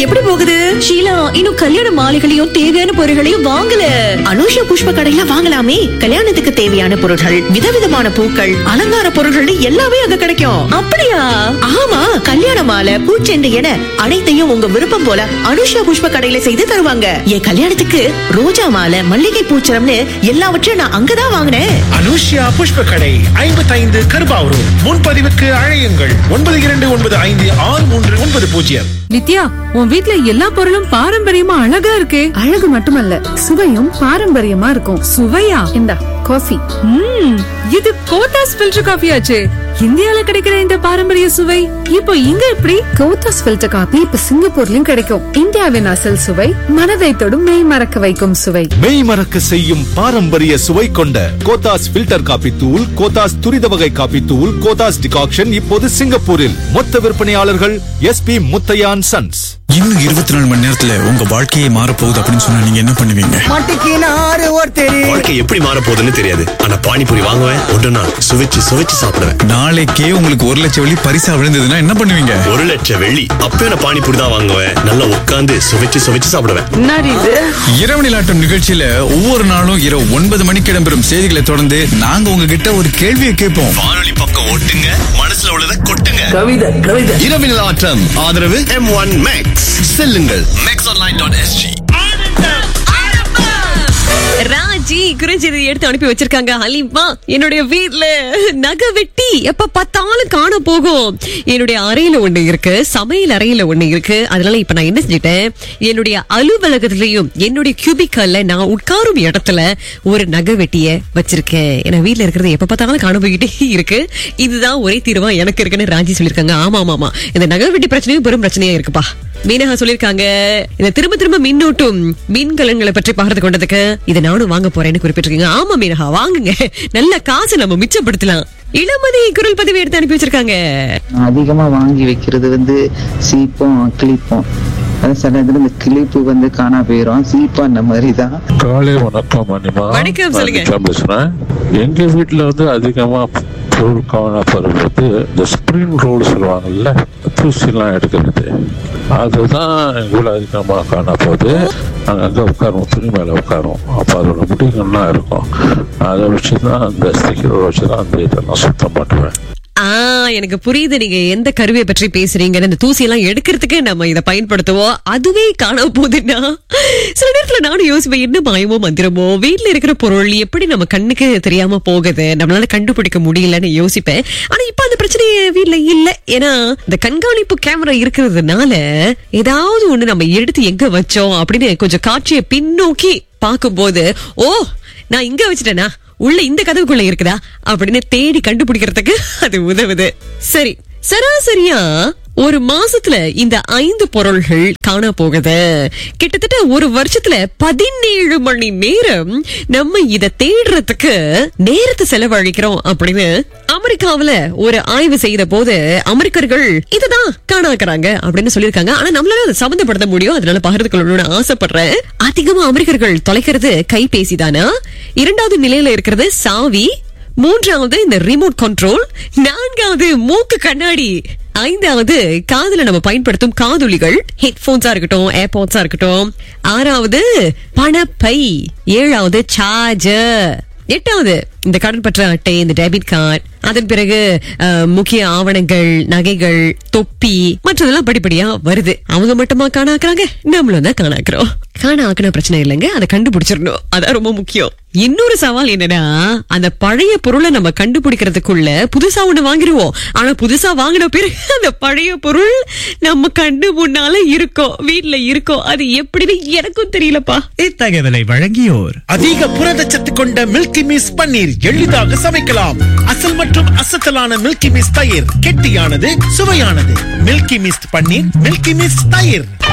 எப்படி போகுது ஷீலா இன்னும் கல்யாண மாலைகளையும் தேவையான பொருட்களையும் வாங்கல அனுஷா புஷ்ப கடையில வாங்கலாமே கல்யாணத்துக்கு தேவையான பொருட்கள் விதவிதமான பூக்கள் அலங்கார பொருட்கள் எல்லாமே அங்க கிடைக்கும் அப்படியா ஆமா கல்யாண மாலை பூச்செண்டு என அனைத்தையும் உங்க விருப்பம் போல அனுஷா புஷ்ப கடையில செய்து தருவாங்க என் கல்யாணத்துக்கு ரோஜா மாலை மல்லிகை பூச்சரம்னு எல்லாவற்றையும் நான் அங்கதான் வாங்கினேன் அனுஷ்யா புஷ்ப கடை ஐம்பத்தைந்து கருபாவூர் முன்பதிவுக்கு அழையுங்கள் ஒன்பது இரண்டு ஒன்பது ஐந்து ஆறு மூன்று ஒன்பது பூஜ்ஜியம் நித்யா உன் வீட்ல எல்லா பொருளும் பாரம்பரியமா அழகா இருக்கே அழகு மட்டுமல்ல சுவையும் பாரம்பரியமா இருக்கும் சுவையா இந்தா காஃபி ம் இது கோத்தாஸ் ஃபில்டர் காஃபி ஆச்சே இந்தியால கிடைக்கிற இந்த பாரம்பரிய சுவை இப்போ இங்க எப்படி கோத்தாஸ் ஃபில்டர் காபி இப்ப சிங்கப்பூர்லயும் கிடைக்கும் இந்தியாவின் அசல் சுவை மனதை தொடும் மெய் மறக்க வைக்கும் சுவை மெய் மறக்க செய்யும் பாரம்பரிய சுவை கொண்ட கோத்தாஸ் ஃபில்டர் காபி தூள் கோத்தாஸ் துரித வகை காபி தூள் கோத்தாஸ் டிகாக்ஷன் இப்போது சிங்கப்பூரில் மொத்த விற்பனையாளர்கள் எஸ்பி முத்தையான் சன்ஸ் இன்னும் இருபத்தி நாலு மணி நேரத்துல உங்க வாழ்க்கையே மாறப்போகுது அப்படின்னு சொன்னா நீங்க என்ன பண்ணுவீங்க வாழ்க்கை எப்படி மாற போகுதுன்னு தெரியாது ஆனா பானிபூரி வாங்குவேன் ஒன்று நான் சுவைச்சு சுவைச்சு சாப்பிடுவேன் நாளைக்கே உங்களுக்கு ஒரு லட்சம் வெள்ளி பரிசா விழுந்ததுன்னா என்ன பண்ணுவீங்க ஒரு லட்சம் வெள்ளி அப்பயும் நான் பானிபூரி தான் வாங்குவேன் நல்லா உட்காந்து சுவைச்சு சுவைச்சு சாப்பிடுவேன் இரவு நிலாட்டம் நிகழ்ச்சியில ஒவ்வொரு நாளும் இரவு ஒன்பது மணிக்கு இடம்பெறும் செய்திகளை தொடர்ந்து நாங்க உங்ககிட்ட ஒரு கேள்வியை கேட்போம் வானொலி பக்கம் ஓட்டுங்க மனசுல உள்ளதை கொட்டுங்க கவிதை கவிதை இரவினல் ஆட்டம் ஆதரவு எம் ஒன் மேக்ஸ் செல்லுங்கள் Max online dot SG Raji குறிஞ்சிதை எடுத்து அனுப்பி வச்சிருக்காங்க அலிமா என்னுடைய வீட்ல நகை வெட்டி எப்ப பார்த்தாலும் காண போகும் என்னுடைய அறையில ஒண்ணு இருக்கு சமையல் அறையில ஒண்ணு இருக்கு அதனால இப்ப நான் என்ன செஞ்சுட்டேன் என்னுடைய அலுவலகத்திலயும் என்னுடைய கியூபிக்கல்ல நான் உட்காரும் இடத்துல ஒரு நகை வெட்டிய வச்சிருக்கேன் ஏன்னா வீட்ல இருக்கிறது எப்ப பார்த்தாலும் காண போய்கிட்டே இருக்கு இதுதான் ஒரே தீர்வா எனக்கு இருக்குன்னு ராஜி சொல்லிருக்காங்க ஆமா ஆமா ஆமா இந்த நகை வெட்டி பிரச்சனையும் பெரும் பிரச்சனையா இருக்குப்பா மீனகா சொல்லிருக்காங்க இந்த திரும்ப திரும்ப மின்னூட்டும் மின்கலன்களை பற்றி பகிர்ந்து கொண்டதுக்கு இதை நானும் வாங்க போறேன்னு குறிப்பிட்டிருக்கீங்க ஆமா மீனகா வாங்குங்க நல்ல காசு நம்ம மிச்சப்படுத்தலாம் இளமதி குரல் பதிவு எடுத்து அனுப்பி வச்சிருக்காங்க அதிகமா வாங்கி வைக்கிறது வந்து சீப்பும் கிளிப்பும் அது சில இதுல இந்த கிளிப்பு வந்து காணா போயிரும் சீப்பு அந்த மாதிரி தான் காலை வணக்கம் அனிமா வணக்கம், சொல்லுங்க. நான் பேசுறேன் எங்க வீட்டுல வந்து அதிகமா பொருள் காணப்படுறது இந்த ஸ்ப்ரிங் ரோல் சொல்லுவாங்கல்ல தூசிலாம் எடுக்கிறது அதுதான் எங்களை அதிகமாக காணப்போகுது நாங்கள் அங்கே உட்காருவோம் துணி மேலே உட்காருவோம் அப்போ அதோட முடிகள்லாம் இருக்கும் அதை வச்சு தான் அந்த ஸ்டிக்கர் வச்சு தான் அந்த இதெல்லாம் சுத்தம் பண்ணுவேன் ஆ எனக்கு புரியுது நீங்க எந்த கருவியை பற்றி பேசுறீங்கன்னு இந்த தூசி எல்லாம் எடுக்கிறதுக்கு நம்ம இதை பயன்படுத்துவோம் அதுவே காண போகுதுன்னா சில நேரத்துல நானும் யோசிப்பேன் என்ன மாயமோ மந்திரமோ வீட்ல இருக்கிற பொருள் எப்படி நம்ம கண்ணுக்கு தெரியாம போகுது நம்மளால கண்டுபிடிக்க முடியலன்னு யோசிப்பேன் ஆனா இப்ப அந்த பிரச்சனையே வீட்ல இல்ல ஏன்னா இந்த கண்காணிப்பு கேமரா இருக்கிறதுனால ஏதாவது ஒண்ணு நம்ம எடுத்து எங்க வச்சோம் அப்படின்னு கொஞ்சம் காட்சியை பின்னோக்கி பார்க்கும்போது ஓ நான் இங்க வச்சுட்டேனா உள்ள இந்த கதவுக்குள்ள இருக்குதா அப்படின்னு தேடி கண்டுபிடிக்கிறதுக்கு அது உதவுது சரி சராசரியா ஒரு மாசத்துல இந்த ஐந்து பொருள்கள் காண போகுது கிட்டத்தட்ட ஒரு வருஷத்துல பதினேழு மணி நேரம் நம்ம இத தேடுறதுக்கு நேரத்தை செலவழிக்கிறோம் அப்படின்னு அமெரிக்காவுல ஒரு ஆய்வு செய்த போது அமெரிக்கர்கள் இதுதான் காணாக்குறாங்க அப்படின்னு சொல்லியிருக்காங்க ஆனா நம்மளால அதை சம்மந்தப்படுத்த முடியும் அதனால பகிர்ந்து கொள்ளணும்னு ஆசைப்படுறேன் அதிகமா அமெரிக்கர்கள் தொலைக்கிறது கைபேசி தானா இரண்டாவது நிலையில இருக்கிறது சாவி மூன்றாவது இந்த ரிமோட் கண்ட்ரோல் நான்காவது மூக்கு கண்ணாடி ஐந்தாவது காதுல நம்ம பயன்படுத்தும் காதொலிகள் ஹெட்போன்ஸா இருக்கட்டும் ஏர்பாட்ஸா இருக்கட்டும் ஆறாவது பணப்பை ஏழாவது சார்ஜர் எட்டாவது இந்த கடன் பற்ற அட்டை இந்த டெபிட் கார்டு அதன் பிறகு அஹ், முக்கிய ஆவணங்கள் நகைகள் தொப்பி மற்றதெல்லாம் படிப்படியா வருது அவங்க மட்டுமா காணாக்குறாங்க நம்மளும் தான் காணாக்குறோம் காணாக்குன பிரச்சனை இல்லைங்க அதை கண்டுபிடிச்சிடணும் அதான் ரொம்ப முக்கியம் இன்னொரு சவால் என்னன்னா அந்த பழைய பொருளை நம்ம கண்டுபிடிக்கிறதுக்குள்ள புதுசா ஒண்ணு வாங்கிருவோம் ஆனா புதுசா வாங்கின பிறகு அந்த பழைய பொருள் நம்ம கண்ணு முன்னால இருக்கும் வீட்ல இருக்கும் அது எப்படின்னு எனக்கும் தெரியலப்பா இத்தகவலை வழங்கியோர் அதிக புரதச்சத்து கொண்ட மில்கி மிஸ் பன்னீர் எளிதாக சமைக்கலாம் அசல் மற்றும் அசத்தலான மில்கி மிஸ் தயிர் கெட்டியானது சுவையானது Milky Mist paneer Milky Mist தயிர்